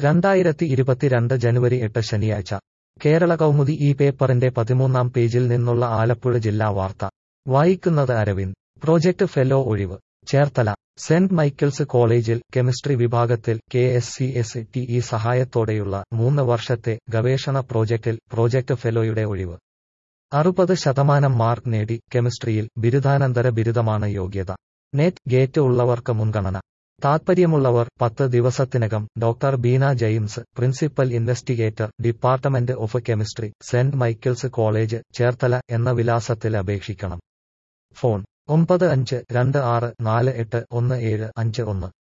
രണ്ടായിരത്തി ഇരുപത്തിരണ്ട് ജനുവരി എട്ട് ശനിയാഴ്ച കേരള കൗമുദി ഈ പേപ്പറിന്റെ പതിമൂന്നാം പേജിൽ നിന്നുള്ള ആലപ്പുഴ ജില്ലാ വാർത്ത വായിക്കുന്നത് അരവിന്ദ് പ്രോജക്ട് ഫെലോ ഒഴിവ് ചേർത്തല സെന്റ് മൈക്കിൾസ് കോളേജിൽ കെമിസ്ട്രി വിഭാഗത്തിൽ K S C S T E സഹായത്തോടെയുള്ള മൂന്ന് വർഷത്തെ ഗവേഷണ പ്രോജക്റ്റിൽ പ്രോജക്ട് ഫെലോയുടെ ഒഴിവ് അറുപത് ശതമാനം മാർക്ക് നേടി കെമിസ്ട്രിയിൽ ബിരുദാനന്തര ബിരുദമാണ് യോഗ്യത നെറ്റ് ഗേറ്റ് ഉള്ളവർക്ക് മുൻഗണന താൽപ്പര്യമുള്ളവർ പത്ത് ദിവസത്തിനകം doctor Beena James principal investigator department of chemistry Saint Michael's college Cherthala എന്ന വിലാസത്തിൽ അപേക്ഷിക്കണം ഫോൺ ഒമ്പത് അഞ്ച് രണ്ട് ആറ് നാല് എട്ട് ഒന്ന് ഏഴ് അഞ്ച് ഒന്ന്